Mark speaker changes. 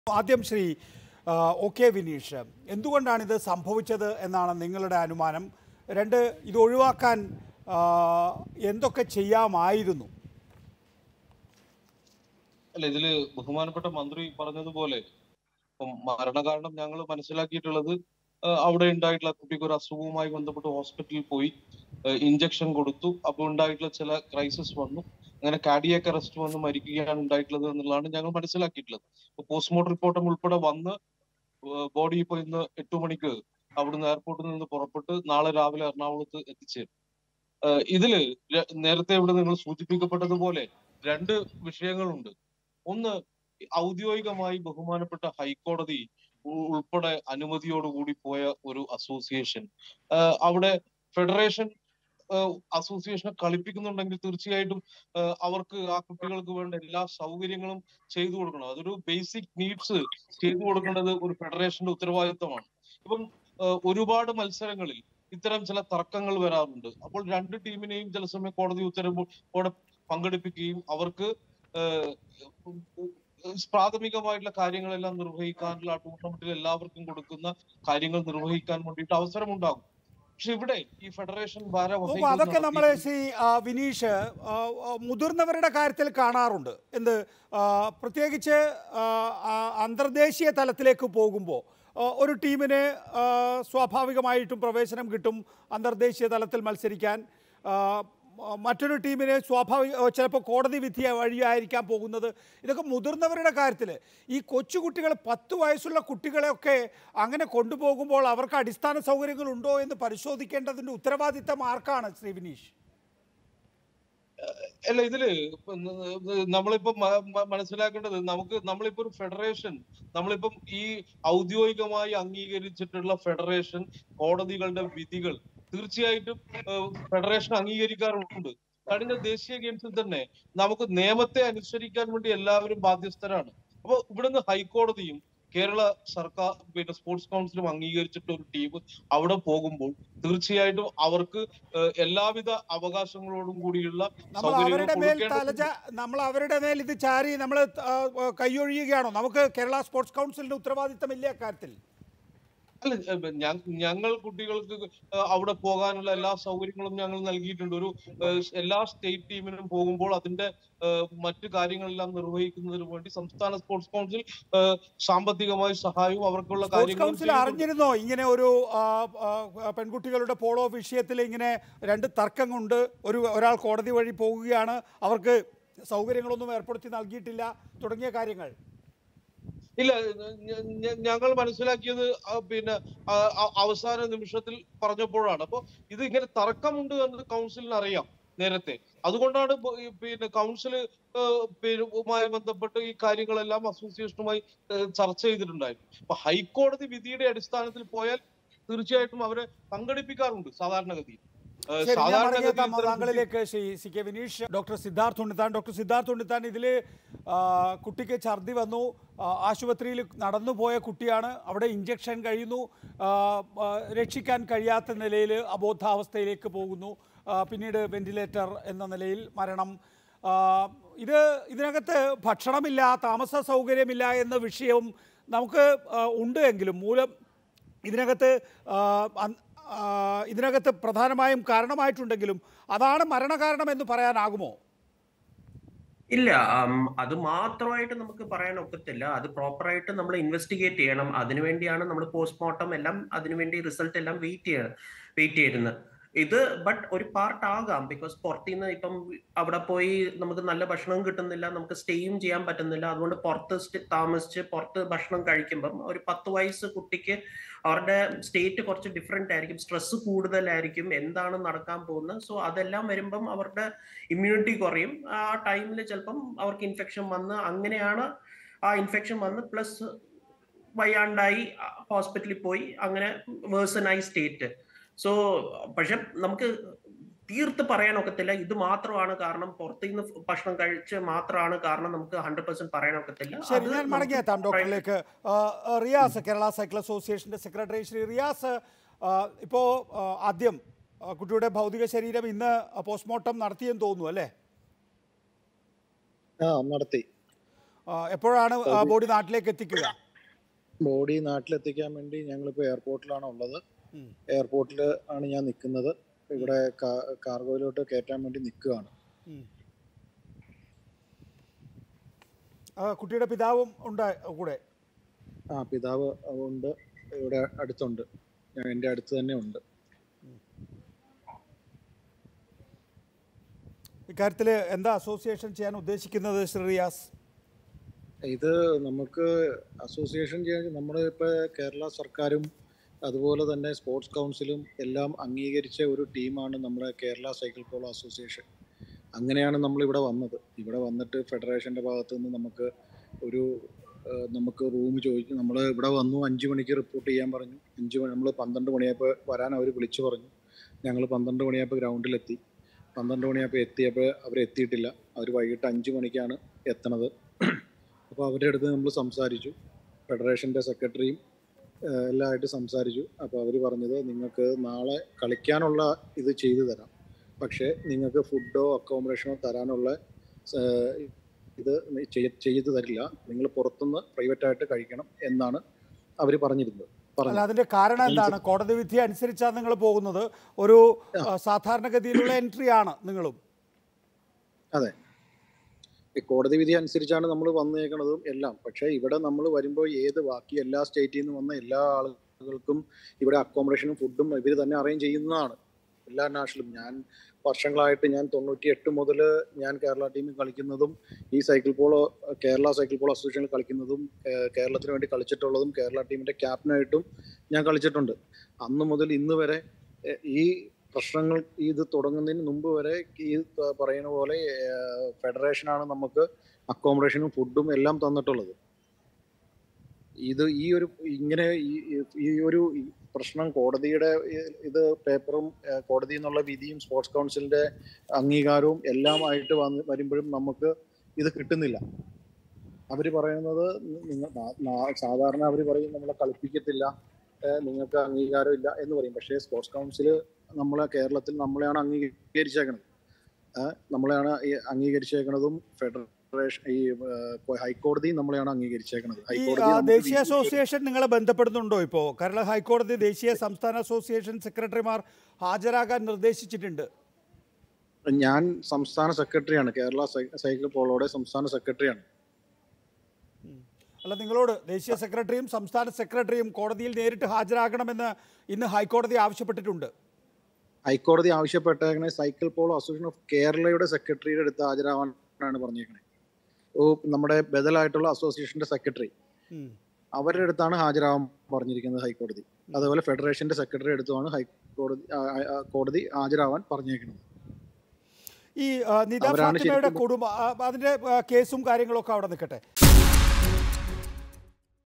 Speaker 1: ആദ്യം ശ്രീ ആ, O K Vineesh എന്തുകൊണ്ടാണ് ഇത് സംഭവിച്ചത് എന്നാണ് നിങ്ങളുടെ അനുമാനം രണ്ട് ഇത് ഒഴിവാക്കാൻ ആ, എന്തൊക്കെ ചെയ്യാമായിരുന്നു
Speaker 2: അല്ല ഇതില് ബഹുമാനപ്പെട്ട മന്ത്രി പറഞ്ഞതുപോലെ ഇപ്പം മരണകാരണം ഞങ്ങൾ മനസ്സിലാക്കിയിട്ടുള്ളത് ആ, അവിടെ ഉണ്ടായിട്ടുള്ള കുട്ടിക്ക് ഒരു അസുഖവുമായി ബന്ധപ്പെട്ട് ഹോസ്പിറ്റലിൽ പോയി ഇഞ്ചക്ഷൻ കൊടുത്തു അപ്പോൾ ഉണ്ടായിട്ടുള്ള ചില ക്രൈസിസ് വന്നു അങ്ങനെ കാർഡിയാക് അറസ്റ്റ് വന്ന് മരിക്കുകയാണ് ഉണ്ടായിട്ടുള്ളത് എന്നുള്ളതാണ് ഞങ്ങൾ മനസ്സിലാക്കിയിട്ടുള്ളത് ഇപ്പൊ പോസ്റ്റ്മോർട്ടം റിപ്പോർട്ടും ഉൾപ്പെടെ വന്ന് ബോഡി ഇപ്പൊ ഇന്ന് എട്ടു മണിക്ക് അവിടുന്ന് എയർപോർട്ടിൽ നിന്ന് പുറപ്പെട്ട് നാളെ രാവിലെ എറണാകുളത്ത് എത്തിച്ചേരും ആഹ് ഇതില് ര- നേരത്തെ ഇവിടെ നിങ്ങൾ സൂചിപ്പിക്കപ്പെട്ടതുപോലെ രണ്ട് വിഷയങ്ങളുണ്ട് ഒന്ന് ഔദ്യോഗികമായി ബഹുമാനപ്പെട്ട ഹൈക്കോടതി ഉ- ഉൾപ്പെടെ അനുമതിയോടുകൂടി പോയ ഒരു അസോസിയേഷൻ ആഹ് അവിടെ ഫെഡറേഷൻ ആഹ് അസോസിയേഷനെ കളിപ്പിക്കുന്നുണ്ടെങ്കിൽ തീർച്ചയായിട്ടും ആഹ് അവർക്ക് ആ കുട്ടികൾക്ക് വേണ്ട എല്ലാ സൗകര്യങ്ങളും ചെയ്തു കൊടുക്കണം അതൊരു ബേസിക് നീഡ്സ് ചെയ്തു കൊടുക്കേണ്ടത് ഒരു ഫെഡറേഷന്റെ ഉത്തരവാദിത്തമാണ് ഇപ്പം ആഹ് ഒരുപാട് മത്സരങ്ങളിൽ ഇത്തരം ചില തർക്കങ്ങൾ വരാറുണ്ട് അപ്പോൾ രണ്ട് ടീമിനെയും ചില സമയം കോടതി ഉത്തരവോടെ പങ്കെടുപ്പിക്കുകയും അവർക്ക് ആഹ് പ്രാഥമികമായിട്ടുള്ള കാര്യങ്ങളെല്ലാം നിർവഹിക്കാനുള്ള ആ ടൂർണമെന്റിൽ എല്ലാവർക്കും കൊടുക്കുന്ന കാര്യങ്ങൾ നിർവഹിക്കാൻ വേണ്ടിയിട്ട് അവസരമുണ്ടാകും പക്ഷെ ഇവിടെ ഈ ഫെഡറേഷൻ
Speaker 1: നോക്കൂ അതൊക്കെ നമ്മൾ ശ്രീ ആ, വിനീഷ് ആ, ആ, മുതിർന്നവരുടെ കാര്യത്തിൽ കാണാറുണ്ട് എന്ത് ആ, പ്രത്യേകിച്ച് ആ, ആ, അന്തർദേശീയ തലത്തിലേക്ക് പോകുമ്പോൾ ആ, ഒരു ടീമിന് ആ, സ്വാഭാവികമായിട്ടും പ്രവേശനം കിട്ടും അന്തർദേശീയ തലത്തിൽ മത്സരിക്കാൻ ആ, മ- മറ്റൊരു ടീമിന് സ്വാഭാവിക ചിലപ്പോൾ കോടതി വിധി വഴിയായിരിക്കാം പോകുന്നത് ഇതൊക്കെ മുതിർന്നവരുടെ കാര്യത്തിൽ ഈ കൊച്ചുകുട്ടികൾ പത്ത് വയസ്സുള്ള കുട്ടികളെയൊക്കെ അങ്ങനെ കൊണ്ടുപോകുമ്പോൾ അവർക്ക് അടിസ്ഥാന സൗകര്യങ്ങൾ ഉണ്ടോ എന്ന് പരിശോധിക്കേണ്ടതിൻ്റെ ഉത്തരവാദിത്തം ആർക്കാണ് ശ്രീ വിനീഷ്
Speaker 2: അല്ല ഇതില് ഇപ്പൊ ന- ന- നമ്മളിപ്പോ മ- മ- മനസ്സിലാക്കേണ്ടത് നമുക്ക് നമ്മളിപ്പോ ഒരു ഫെഡറേഷൻ നമ്മളിപ്പം ഈ ഔദ്യോഗികമായി അംഗീകരിച്ചിട്ടുള്ള ഫെഡറേഷൻ കോടതികളുടെ വിധികൾ തീർച്ചയായിട്ടും ഏഹ്, ഫെഡറേഷൻ അംഗീകരിക്കാറുണ്ട് കഴിഞ്ഞ ദേശീയ ഗെയിംസിൽ തന്നെ നമുക്ക് നിയമത്തെ അനുസരിക്കാൻ വേണ്ടി എല്ലാവരും ബാധ്യസ്ഥരാണ് അപ്പൊ ഇവിടുന്ന് ഹൈക്കോടതിയും കേരള സർക്കാർ പിന്നെ സ്പോർട്സ് കൗൺസിലും അംഗീകരിച്ചിട്ടുള്ള ഒരു ടീം അവിടെ പോകുമ്പോൾ തീർച്ചയായിട്ടും അവർക്ക് ഏഹ്, എല്ലാവിധ അവകാശങ്ങളോടും കൂടിയുള്ള
Speaker 1: നമ്മൾ
Speaker 2: സൗകര്യങ്ങൾ
Speaker 1: അവരുടെ മേൽ
Speaker 2: കൊടുക്കേണ്ടതുണ്ട്.
Speaker 1: തലച നമ്മൾ അവരുടെ മേൽ ഇത് ചാരി നമ്മൾ കൈയൊഴിയുകയാണോ നമുക്ക് കേരള സ്പോർട്സ് കൗൺസിലിന്റെ ഉത്തരവാദിത്തമില്ല അക്കാര്യത്തിൽ
Speaker 2: അല്ല ഏഹ് ഞ- ഞങ്ങൾ കുട്ടികൾക്ക് ഏഹ് അവിടെ പോകാനുള്ള എല്ലാ സൗകര്യങ്ങളും ഞങ്ങൾ നൽകിയിട്ടുണ്ട് ഒരു ഏഹ് എല്ലാ സ്റ്റേറ്റ് ടീമിനും പോകുമ്പോൾ അതിന്റെ ഏഹ് മറ്റു കാര്യങ്ങളെല്ലാം നിർവഹിക്കുന്നതിന് വേണ്ടി സംസ്ഥാന സ്പോർട്സ് കൗൺസിൽ ഏഹ് സാമ്പത്തികമായി സഹായവും അവർക്കുള്ള
Speaker 1: സ്പോർട്സ്
Speaker 2: കാര്യങ്ങളും
Speaker 1: കൗൺസിൽ
Speaker 2: ചെയ്യുന്നുണ്ട്.
Speaker 1: അറിഞ്ഞിരുന്നോ ഇങ്ങനെ ഒരു ആ, ആ, പെൺകുട്ടികളുടെ പോളോ വിഷയത്തിൽ ഇങ്ങനെ രണ്ട് തർക്കമുണ്ട് ഒരു ഒരാൾ കോടതി വഴി പോകുകയാണ് അവർക്ക് സൗകര്യങ്ങളൊന്നും ഏർപ്പെടുത്തി നൽകിയിട്ടില്ല തുടങ്ങിയ കാര്യങ്ങൾ
Speaker 2: ഇല്ല ഞ- ഞ- ഞങ്ങൾ മനസ്സിലാക്കിയത് ആ പിന്നെ ആ, ആ- അവസാന നിമിഷത്തിൽ പറഞ്ഞപ്പോഴാണ് അപ്പൊ ഇത് ഇങ്ങനെ തർക്കമുണ്ട് എന്ന് കൗൺസിലിന് അറിയാം നേരത്തെ അതുകൊണ്ടാണ് ഇപ്പൊ ഈ പിന്നെ കൗൺസിൽ മായി ബന്ധപ്പെട്ട് ഈ കാര്യങ്ങളെല്ലാം അസോസിയേഷനുമായി ഏഹ്, ചർച്ച ചെയ്തിട്ടുണ്ടായിരുന്നു അപ്പൊ ഹൈക്കോടതി വിധിയുടെ അടിസ്ഥാനത്തിൽ പോയാൽ തീർച്ചയായിട്ടും അവരെ പങ്കെടുപ്പിക്കാറുണ്ട് സാധാരണഗതിയിൽ ഏഹ്,
Speaker 1: ശരി ഞാൻ
Speaker 2: സാധാരണഗതിയിൽ
Speaker 1: മടങ്ങിയെത്താം
Speaker 2: ഇത്തരം വിധി-
Speaker 1: താങ്കളിലേക്ക് Shri C K Vineesh doctor Siddharth Unnithan doctor Siddharth Unnithan ഇതിൽ കുട്ടിക്ക് ഛർദി വന്നു ആ, ആശുപത്രിയിൽ നടന്നുപോയ കുട്ടിയാണ് അവിടെ ഇഞ്ചക്ഷൻ കഴിയുന്നു ആ, ആ, രക്ഷിക്കാൻ കഴിയാത്ത നിലയിൽ അബോധാവസ്ഥയിലേക്ക് പോകുന്നു ആ, പിന്നീട് വെന്റിലേറ്റർ എന്ന നിലയിൽ മരണം ആ, ഇത് ഇതിനകത്ത് ഭക്ഷണമില്ല താമസ സൗകര്യമില്ല എന്ന വിഷയവും നമുക്ക് ആ, ഉണ്ട് എങ്കിലും മൂലം ഇതിനകത്ത് ആ, അൻ- ആ, ഇതിനകത്ത് പ്രധാനമായും കാരണമായിട്ടുണ്ടെങ്കിലും അതാണ് മരണകാരണം എന്ന് പറയാനാകുമോ
Speaker 3: ഇല്ല ഉം, അത് മാത്രമായിട്ട് നമുക്ക് പറയാൻ ഒക്കത്തില്ല അത് പ്രോപ്പറായിട്ട് നമ്മൾ ഇൻവെസ്റ്റിഗേറ്റ് ചെയ്യണം അതിനുവേണ്ടിയാണ് നമ്മൾ പോസ്റ്റ്മോർട്ടം എല്ലാം അതിനുവേണ്ടി റിസൾട്ട് എല്ലാം വെയിറ്റ് ചെയ്യണം വെയിറ്റ് ചെയ്യുന്നത് ഇത് ബട്ട് ഒരു പാർട്ട് ആകാം ബിക്കോസ് പുറത്തുനിന്ന് ഇപ്പം അവിടെ പോയി നമുക്ക് നല്ല ഭക്ഷണം കിട്ടുന്നില്ല നമുക്ക് സ്റ്റേയും ചെയ്യാൻ പറ്റുന്നില്ല അതുകൊണ്ട് പുറത്ത് സ്റ്റ് താമസിച്ച് പുറത്ത് ഭക്ഷണം കഴിക്കുമ്പം ഒരു പത്ത് വയസ്സ് കുട്ടിക്ക് അവരുടെ സ്റ്റേറ്റ് കുറച്ച് ഡിഫറെന്റ് ആയിരിക്കും സ്ട്രെസ് കൂടുതലായിരിക്കും എന്താണ് നടക്കാൻ പോകുന്നത് സോ അതെല്ലാം വരുമ്പം അവരുടെ ഇമ്മ്യൂണിറ്റി കുറയും ആ ടൈമിൽ ചിലപ്പം അവർക്ക് ഇൻഫെക്ഷൻ വന്ന് അങ്ങനെയാണ് ആ ഇൻഫെക്ഷൻ വന്ന് പ്ലസ് വയ്യാണ്ടായി ഹോസ്പിറ്റലിൽ പോയി അങ്ങനെ വേഴ്സണായി സ്റ്റേറ്റ് സോ പക്ഷെ നമുക്ക് തീർത്ത് പറയാൻ ഒക്കത്തില്ല ഇത് മാത്രമാണ് കാരണം പുറത്തുനിന്ന് ഭക്ഷണം കഴിച്ച് മാത്രമാണ് കാരണം നമുക്ക് ഹൺഡ്രഡ് പെർസെന്റ് പറയാൻ ഒക്കത്തില്ല
Speaker 1: ശരി
Speaker 3: അത്
Speaker 1: ഞാൻ
Speaker 3: നമുക്ക്
Speaker 1: മടങ്ങിയെത്താം ഡോക്ടറിലേക്ക് ആ, ആ, റിയാസ് കേരള സൈക്കിൾ അസോസിയേഷൻ്റെ സെക്രട്ടറി ശ്രീ റിയാസ് ഇപ്പോൾ ആദ്യം ആ, കുട്ടിയുടെ ഭൗതിക ശരീരം ഇന്ന് പോസ്റ്റ്മോർട്ടം നടത്തിയെന്ന് തോന്നുന്നു അല്ലേ
Speaker 4: ആ നടത്തി
Speaker 1: ആ, ആ, എപ്പോഴാണ് ആ, ബോഡി നാട്ടിലേക്ക് എത്തിക്കുക
Speaker 4: ബോഡി നാട്ടിലെത്തിക്കാൻ വേണ്ടി ഞങ്ങളിപ്പോൾ എയർപോർട്ടിലാണ് ഉള്ളത്
Speaker 1: ഉം.
Speaker 4: എയർപോർട്ടിൽ ആണ് ഞാൻ നിൽക്കുന്നത് ഇവിടെ കാ- കാർഗോയിലോട്ട് കയറ്റാൻ വേണ്ടി നിൽക്കുകയാണ്
Speaker 1: ഉം. ആ, കുട്ടിയുടെ പിതാവും ഉണ്ട് കൂടെ
Speaker 4: ആ പിതാവ് ഉണ്ട് ഇവിടെ അടുത്തുണ്ട് ഞാൻ എൻ്റെ അടുത്ത് തന്നെ ഉണ്ട്
Speaker 1: ഇക്കാര്യത്തിൽ എന്താ അസോസിയേഷൻ ചെയ്യാൻ ഉദ്ദേശിക്കുന്നത് ശ്രീ റിയാസ്
Speaker 4: ഇത് നമുക്ക് അസോസിയേഷൻ ചെയ്യാൻ നമ്മുടെ ഇപ്പോൾ കേരള സർക്കാരും അതുപോലെ തന്നെ സ്പോർട്സ് കൗൺസിലും എല്ലാം അംഗീകരിച്ച ഒരു ടീമാണ് നമ്മുടെ കേരള സൈക്കിൾ പോളോ അസോസിയേഷൻ അങ്ങനെയാണ് നമ്മൾ ഇവിടെ വന്നത് ഇവിടെ വന്നിട്ട് ഫെഡറേഷൻ്റെ ഭാഗത്തു നിന്ന് നമുക്ക് ഒരു ആ, നമുക്ക് റൂം ചോദിച്ചു നമ്മൾ ഇവിടെ വന്നു അഞ്ച് മണിക്ക് റിപ്പോർട്ട് ചെയ്യാൻ പറഞ്ഞു അഞ്ച് മണി നമ്മൾ പന്ത്രണ്ട് മണിയായപ്പോൾ വരാൻ അവർ വിളിച്ചു പറഞ്ഞു ഞങ്ങൾ പന്ത്രണ്ട് മണിയായപ്പോൾ ഗ്രൗണ്ടിലെത്തി പന്ത്രണ്ട് മണിയായപ്പോൾ എത്തിയപ്പോൾ അവർ എത്തിയിട്ടില്ല അവർ വൈകിട്ട് അഞ്ച് മണിക്കാണ് എത്തണത് അപ്പോൾ അവരുടെ അടുത്ത് നമ്മൾ സംസാരിച്ചു ഫെഡറേഷൻ്റെ സെക്രട്ടറിയും ഏഹ് എല്ലാമായിട്ട് സംസാരിച്ചു അപ്പോൾ അവർ പറഞ്ഞത് നിങ്ങൾക്ക് നാളെ കളിക്കാനുള്ള ഇത് ചെയ്തു തരാം പക്ഷേ നിങ്ങൾക്ക് ഫുഡോ അക്കോമഡേഷനോ തരാനുള്ള ഏഹ് ഇത് ചെയ്യ- ചെയ്തു തരില്ല നിങ്ങൾ പുറത്തുനിന്ന് പ്രൈവറ്റായിട്ട് കഴിക്കണം എന്നാണ് അവർ പറഞ്ഞിരുന്നത്
Speaker 1: അല്ല
Speaker 4: പറഞ്ഞു
Speaker 1: അതിന്റെ കാരണം എന്താണ് കോടതി വിധി അനുസരിച്ചാണ് നിങ്ങൾ പോകുന്നത് ഒരു ആ, സാധാരണഗതിയിലുള്ള എൻട്രി ആണ് നിങ്ങളും
Speaker 4: അതെ ഈ കോടതി വിധി അനുസരിച്ചാണ് നമ്മൾ വന്നേക്കണതും എല്ലാം പക്ഷേ ഇവിടെ നമ്മൾ വരുമ്പോൾ ഏത് ബാക്കി എല്ലാ സ്റ്റേറ്റിൽ നിന്ന് വന്ന എല്ലാ ആളുകൾക്കും ഇവിടെ അക്കോമഡേഷനും ഫുഡും ഇവർ തന്നെ അറേഞ്ച് ചെയ്യുന്നതാണ് എല്ലാ നാഷണലും ഞാൻ വർഷങ്ങളായിട്ട് ഞാൻ തൊണ്ണൂറ്റി എട്ട് മുതൽ ഞാൻ കേരള ടീമിൽ കളിക്കുന്നതും ഈ cycle polo Kerala cycle polo അസോസിയേഷനിൽ കളിക്കുന്നതും ഏഹ് കേരളത്തിന് വേണ്ടി കളിച്ചിട്ടുള്ളതും കേരള ടീമിന്റെ ക്യാപ്റ്റനായിട്ടും ഞാൻ കളിച്ചിട്ടുണ്ട് അന്ന് മുതൽ ഇന്ന് വരെ ഏഹ് ഈ പ്രശ്നങ്ങൾ ഇത് തുടങ്ങുന്നതിന് മുമ്പ് വരെ ഈ പ- പറയുന്ന പോലെ ഏഹ് ഫെഡറേഷനാണ് നമുക്ക് അക്കോമഡേഷനും ഫുഡും എല്ലാം തന്നിട്ടുള്ളത് ഇത് ഈ ഒരു ഇങ്ങനെ ഈ- ഈ- ഈ ഒരു ഈ പ്രശ്നം കോടതിയുടെ ഈ- ഇത് പേപ്പറും ഏഹ് കോടതി എന്നുള്ള വിധിയും സ്പോർട്സ് കൗൺസിലിന്റെ അംഗീകാരവും എല്ലാം ആയിട്ട് വന്ന് വരുമ്പോഴും നമുക്ക് ഇത് കിട്ടുന്നില്ല അവര് പറയുന്നത് നിങ്ങൾ സാധാരണ അവര് പറയും നമ്മളെ കളിപ്പിക്കത്തില്ല ഏഹ് നിങ്ങൾക്ക് അംഗീകാരം ഇല്ല എന്ന് പറയും പക്ഷേ സ്പോർട്സ് കൗൺസില് നമ്മളെ കേരളത്തിൽ നമ്മളെയാണ് അംഗീകരിച്ചേക്കണത് ഏഹ് നമ്മളെയാണ് ഈ അംഗീകരിച്ചേക്കണതും ഫെഡറേഷൻ ഈ ഏഹ് ഹൈക്കോടതി നമ്മളെയാണ് അംഗീകരിച്ചേക്കണത്
Speaker 1: ഈ
Speaker 4: ഹൈക്കോടതി
Speaker 1: ആ,
Speaker 4: നമുക്ക്
Speaker 1: ദേശീയ
Speaker 4: വിധി-
Speaker 1: അസോസിയേഷൻ നിങ്ങളെ ബന്ധപ്പെടുന്നുണ്ടോ ഇപ്പോൾ കേരള ഹൈക്കോടതി ദേശീയ സംസ്ഥാന അസോസിയേഷൻ സെക്രട്ടറിമാർ ഹാജരാകാൻ നിർദ്ദേശിച്ചിട്ടുണ്ട്
Speaker 4: ഞാൻ സംസ്ഥാന സെക്രട്ടറിയാണ് കേരള സൈ- സൈക്കിൾ പോളോയുടെ സംസ്ഥാന സെക്രട്ടറിയാണ്
Speaker 1: അല്ല നിങ്ങളോട് ദേശീയ സെക്രട്ടറിയും സംസ്ഥാന സെക്രട്ടറിയും കോടതിയിൽ നേരിട്ട് ഹാജരാകണമെന്ന് ഇന്ന് ഹൈക്കോടതി ആവശ്യപ്പെട്ടിട്ടുണ്ട്
Speaker 4: ഹൈക്കോടതി ആവശ്യപ്പെട്ടേക്കണേ സൈക്കിൾ പോളോ അസോസിയേഷൻ ഓഫ് കേരളയുടെ സെക്രട്ടറിയുടെ അടുത്ത് ഹാജരാവാനാണ് പറഞ്ഞേക്കണേ ഓ നമ്മുടെ ബദലായിട്ടുള്ള അസോസിയേഷന്റെ സെക്രട്ടറി
Speaker 1: ഉം.
Speaker 4: അവരുടെ അടുത്താണ് ഹാജരാവാൻ പറഞ്ഞിരിക്കുന്നത് ഹൈക്കോടതി അതുപോലെ ഫെഡറേഷന്റെ സെക്രട്ടറി അടുത്തുമാണ് ഹൈക്കോടതി ആ, ആ, ആ, കോടതി ഹാജരാവാൻ പറഞ്ഞേക്കുന്നത്
Speaker 1: ഈ ആ, നിത
Speaker 4: അവരാണ്
Speaker 1: ഫാത്തിമയുടെ
Speaker 4: ശരിക്കും-
Speaker 1: കുടുംബം ആ, അതിന്റെ ആ, കേസും കാര്യങ്ങളൊക്കെ അവിടെ നിൽക്കട്ടെ